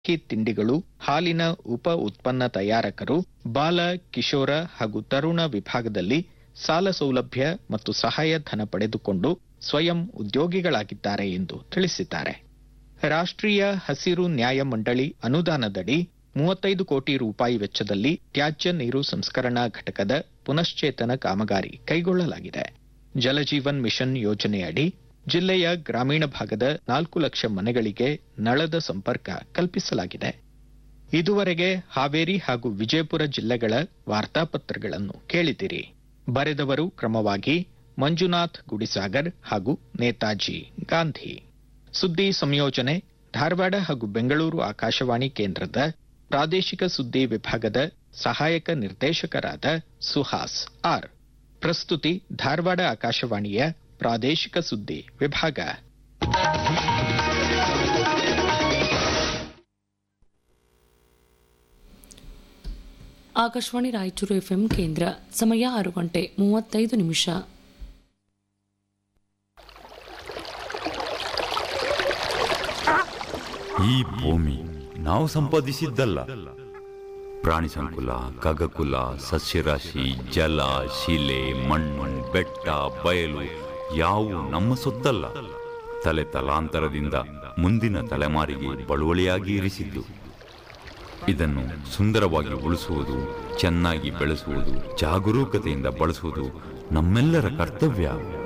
ಅಕ್ಕಿ ತಿಂಡಿಗಳು ಹಾಲಿನ ಉಪ ಉತ್ಪನ್ನ ತಯಾರಕರು ಬಾಲ ಕಿಶೋರ ಹಾಗೂ ತರುಣ ವಿಭಾಗದಲ್ಲಿ ಸಾಲ ಸೌಲಭ್ಯ ಮತ್ತು ಸಹಾಯಧನ ಪಡೆದುಕೊಂಡು ಸ್ವಯಂ ಉದ್ಯೋಗಿಗಳಾಗಿದ್ದಾರೆ ಎಂದು ತಿಳಿಸಿದ್ದಾರೆ ರಾಷ್ಟ್ರೀಯ ಹಸಿರು ನ್ಯಾಯ ಮಂಡಳಿ ಅನುದಾನದಡಿ ಮೂವತ್ತೈದು ಕೋಟಿ ರೂಪಾಯಿ ವೆಚ್ಚದಲ್ಲಿ ತ್ಯಾಜ್ಯ ನೀರು ಸಂಸ್ಕರಣಾ ಘಟಕದ ಪುನಶ್ಚೇತನ ಕಾಮಗಾರಿ ಕೈಗೊಳ್ಳಲಾಗಿದೆ ಜಲಜೀವನ್ ಮಿಷನ್ ಯೋಜನೆಯಡಿ ಜಿಲ್ಲೆಯ ಗ್ರಾಮೀಣ ಭಾಗದ ನಾಲ್ಕು ಲಕ್ಷ ಮನೆಗಳಿಗೆ ನಳದ ಸಂಪರ್ಕ ಕಲ್ಪಿಸಲಾಗಿದೆ ಇದುವರೆಗೆ ಹಾವೇರಿ ಹಾಗೂ ವಿಜಯಪುರ ಜಿಲ್ಲೆಗಳ ವಾರ್ತಾಪತ್ರಗಳನ್ನು ಕೇಳಿದಿರಿ ಬರೆದವರು ಕ್ರಮವಾಗಿ ಮಂಜುನಾಥ್ ಗುಡಿಸಾಗರ್ ಹಾಗೂ ನೇತಾಜಿ ಗಾಂಧಿ ಸುದ್ದಿ ಸಂಯೋಜನೆ ಧಾರವಾಡ ಹಾಗೂ ಬೆಂಗಳೂರು ಆಕಾಶವಾಣಿ ಕೇಂದ್ರದ ಪ್ರಾದೇಶಿಕ ಸುದ್ದಿ ವಿಭಾಗದ ಸಹಾಯಕ ನಿರ್ದೇಶಕರಾದ ಸುಹಾಸ್ ಆರ್ ಪ್ರಸ್ತುತಿ ಧಾರವಾಡ ಆಕಾಶವಾಣಿಯ ಪ್ರಾದೇಶಿಕ ಸುದ್ದಿ ವಿಭಾಗ ಆಕಾಶವಾಣಿ ರಾಯಚೂರು ಎಫ್ಎಂ ಕೇಂದ್ರ ಸಮಯ ಆರು ಗಂಟೆ ಮೂವತ್ತೈದು ನಿಮಿಷ ಈ ಭೂಮಿ ನಾವು ಸಂಪಾದಿಸಿದ್ದಲ್ಲ ಪ್ರಾಣಿ ಸಂಕುಲ ಖಗಕುಲ ಸಸ್ಯರಾಶಿ ಜಲ ಶಿಲೆ ಮಣ್ಣು ಬೆಟ್ಟ ಬಯಲು ಯಾವು ನಮ್ಮ ಸೊತ್ತಲ್ಲ ತಲೆ ತಲಾಂತರದಿಂದ ಮುಂದಿನ ತಲೆಮಾರಿಗೆ ಬಳುವಳಿಯಾಗಿ ಇರಿಸಿದ್ದು ಇದನ್ನು ಸುಂದರವಾಗಿ ಉಳಿಸುವುದು ಚೆನ್ನಾಗಿ ಬೆಳೆಸುವುದು ಜಾಗರೂಕತೆಯಿಂದ ಬಳಸುವುದು ನಮ್ಮೆಲ್ಲರ ಕರ್ತವ್ಯ